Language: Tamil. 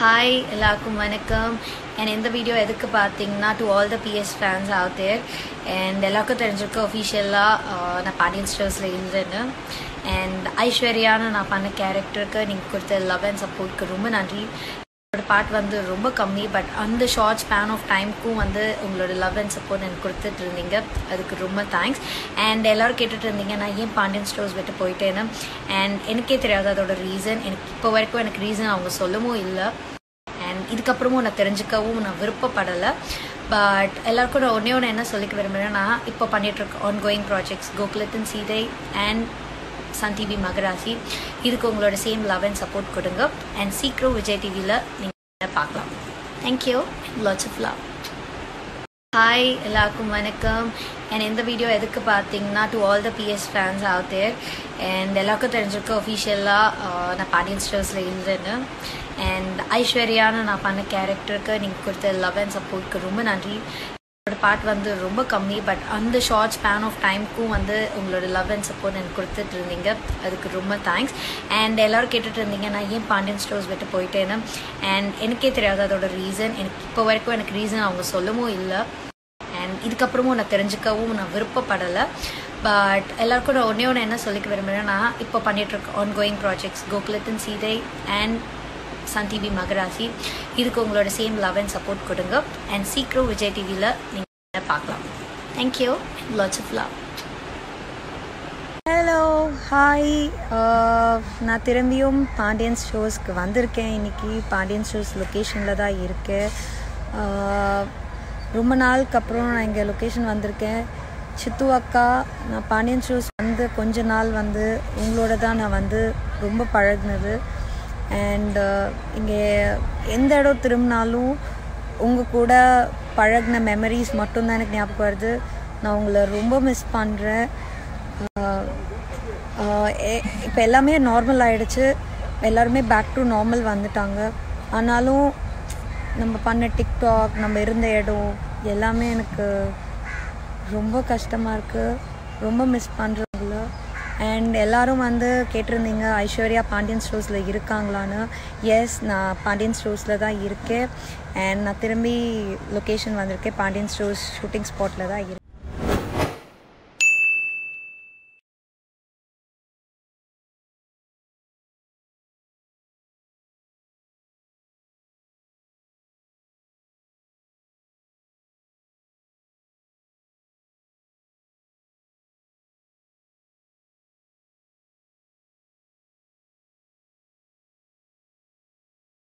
ஹாய் எல்லாருக்கும் வணக்கம் அண்ட் இந்த வீடியோ எதுக்கு பார்த்தீங்கன்னா to all the BS fans ஆகுது தேர் அண்ட் எல்லாருக்கும் தெரிஞ்சிருக்கு ஒஃபிஷியலாக நான் பாண்டியன் ஸ்டோர்ஸில் இருந்தேன்னு அண்ட் ஐஸ்வர்யான்னு நான் பண்ண கேரக்டருக்கு நீங்கள் கொடுத்த லவ் அண்ட் சப்போர்ட்க்கு ரொம்ப நன்றி உங்களோட பார்ட் வந்து ரொம்ப கம்மி பட் அந்த ஷார்ட் ஸ்பேன் ஆஃப் டைமுக்கும் வந்து உங்களோட லவ் அண்ட் சப்போர்ட் எனக்கு கொடுத்துட்டு இருந்தீங்க அதுக்கு ரொம்ப தேங்க்ஸ் அண்ட் எல்லோரும் கேட்டுட்டு இருந்தீங்க நான் ஏன் பாண்டியன் ஸ்டோர்ஸ் விட்டு போயிட்டேன்னு அண்ட் எனக்கே தெரியாது அதோட ரீசன் எனக்கு இப்போ வரைக்கும் எனக்கு ரீசன் அவங்க சொல்லவும் இல்லை அண்ட் இதுக்கப்புறமும் நான் தெரிஞ்சுக்கவும் நான் விருப்பப்படலை பட் எல்லாருக்கும் நான் ஒன்றே ஒன்று என்ன சொல்லிக்க விரும்புகிறேன்னா இப்போ பண்ணிகிட்ருக்க ஆன் கோயிங் ப்ராஜெக்ட்ஸ் கோகுலத்தின் Seethai and Sun TV Magarasi இதுக்கு உங்களோட சேம் லவ் அண்ட் சப்போர்ட் கொடுங்க அண்ட் சீக்கிரம் விஜய் டிவியில் நீங்கள் பார்க்கலாம் thank you lots of love hi எல்லாருக்கும் வணக்கம் அண்ட் இந்த வீடியோ எதுக்கு பார்த்தீங்கன்னா to all the BS fans ஆகுது தேர் அண்ட் எல்லாருக்கும் தெரிஞ்சிருக்கு ஒஃபிஷியலாக நான் பாண்டியன் ஸ்டோர்ஸில் இருந்தேன்னு அண்ட் ஐஸ்வர்யான்னு நான் பண்ண கேரக்டருக்கு நீங்கள் கொடுத்த லவ் அண்ட் சப்போர்ட்க்கு ரொம்ப நன்றி உங்களோட பார்ட் வந்து ரொம்ப கம்மி பட் அந்த ஷார்ட் ஸ்பேன் ஆஃப் டைமுக்கும் வந்து உங்களோட லவ் அண்ட் சப்போர்ட் எனக்கு கொடுத்துட்டு இருந்தீங்க அதுக்கு ரொம்ப தேங்க்ஸ் அண்ட் எல்லோரும் கேட்டுட்டு இருந்தீங்க நான் ஏன் பாண்டியன் ஸ்டோர்ஸ் விட்டு போயிட்டேன்னு அண்ட் எனக்கே தெரியாது அதோட ரீசன் எனக்கு இப்போ வரைக்கும் எனக்கு ரீசன் அவங்க சொல்லவும் இல்லை அண்ட் இதுக்கப்புறமும் நான் தெரிஞ்சுக்கவும் நான் விருப்பப்படலை பட் எல்லாருக்கும் நான் ஒன்றே ஒன்று என்ன சொல்லிக்க விரும்புகிறேன்னா இப்போ பண்ணிகிட்ருக்க ஆன் கோயிங் ப்ராஜெக்ட்ஸ் கோகுலத்தின் Seethai and Sun TV Magarasi இதுக்கு உங்களோட சேம் லவ் அண்ட் சப்போர்ட் கொடுங்க அண்ட் சீக்கிரம் விஜய் டிவியில் நீங்கள் பார்க்கலாம் thank you lots of love hello hi நான் திரும்பியும் பாண்டியன் ஸ்டோர்ஸ்க்கு வந்திருக்கேன் இன்னைக்கு பாண்டியன் ஸ்டோர்ஸ் லொக்கேஷனில் தான் இருக்கேன் ஆஹ், ரொம்ப நாளுக்கு அப்புறம் நான் இங்கே லொக்கேஷன் வந்திருக்கேன் சித்து அக்கா நான் பாண்டியன் ஸ்டோர்ஸ் வந்து கொஞ்ச நாள் வந்து உங்களோட தான் நான் வந்து ரொம்ப பழகுனது அண்ட் இங்கே எந்த இடம் திரும்பினாலும் உங்கள் கூட பழகின மெமரிஸ் மட்டும்தான் எனக்கு ஞாபகம் வருது நான் உங்களை ரொம்ப மிஸ் பண்ணுறேன் இப்போ எல்லாமே நார்மல் ஆயிடுச்சு எல்லாருமே பேக் டு நார்மல் வந்துட்டாங்க ஆனாலும் நம்ம பண்ண டிக்டாக் நம்ம இருந்த இடம் எல்லாமே எனக்கு ரொம்ப கஷ்டமாக இருக்குது ரொம்ப மிஸ் பண்ணுறவங்கள அண்ட் எல்லாரும் வந்து கேட்டிருந்தீங்க ஐஸ்வர்யா பாண்டியன் ஸ்டோர்ஸில் இருக்காங்களான்னு எஸ் நான் பாண்டியன் ஸ்டோர்ஸில் தான் இருக்கேன் அண்ட் நான் திரும்பி லொக்கேஷன் வந்திருக்கேன் பாண்டியன் ஸ்டோர்ஸ் ஷூட்டிங் ஸ்பாட்டில் தான் இருக்கேன்